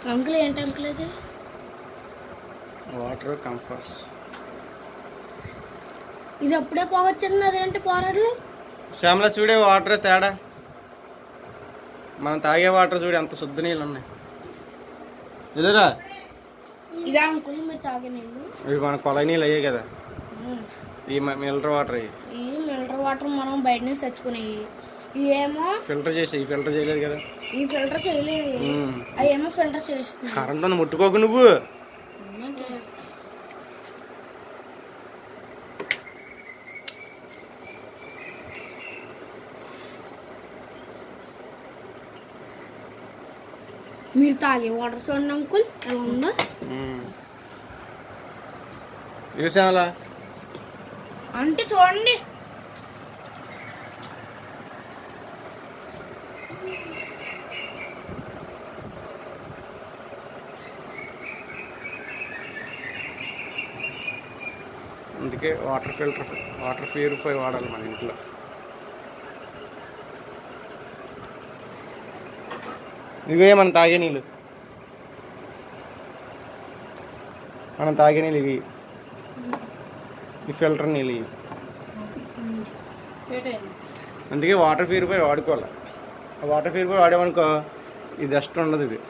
Uncle ఏంటి uncle ఇది water comforts ఇది అప్పుడే పోవచ్చింది అదేంటి పోరాడు శ్యామల చూడే వాటర్ తేడా మనం తాగే వాటర్ చూడు ఎంత శుద్ధ నీళ్ళు ఉన్నాయి ఇదేరా ఇదే అంకుల్ మీరు తాగే నీళ్ళు ఇవి మన కొల నీళ్ళు అయ్యాయి కదా ఈ మిల్టర్ వాటర్ అయ్యి ఈ మినరల్ వాటర్ మనం బయట నుంచి తెచ్చుకునేవి ఇవేమో ఫిల్టర్ చేసి ఫిల్టర్ చేయలేదు కదా ఈ ఫిల్టర్ చేయలేవు ఉమ్. అవేమో ఫిల్టర్ చేస్తుంది కరెంట్ ఉంది ముట్టుకోకు నువ్వు మీరు తాగే వాటర్ చూడండి అంకుల్ ఎలా ఉందో ఇది శ్యామల అంటే చూడండి అందుకే వాటర్ ఫిల్టర్ వాటర్ ప్యూరిఫై వాడాలి మన ఇంట్లో ఇవే మనం తాగే నీళ్ళు మనం తాగే నీళ్ళు ఇవి ఈ ఫిల్టర్ నీళ్ళు ఇవి అందుకే వాటర్ ప్యూరిఫై వాడుకోవాలి ఆ వాటర్ ప్యూరిఫై వాడామనుకో ఇది డస్ట్ ఉండదు ఇది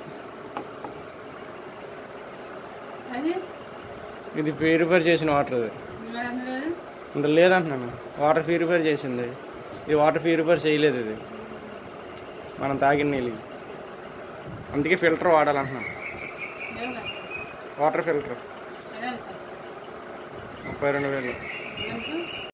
ఇది ప్యూరిఫై చేసిన వాటర్ ఇది ఇంత లేదంటున్నాను వాటర్ ప్యూరిఫై చేసింది ఇది వాటర్ ప్యూరిఫై చేయలేదు ఇది మనం తాగిన నీళ్ళు ఇది. అందుకే ఫిల్టర్ వాడాలంటున్నాను వాటర్ ఫిల్టర్ ముప్పై రెండు వేలు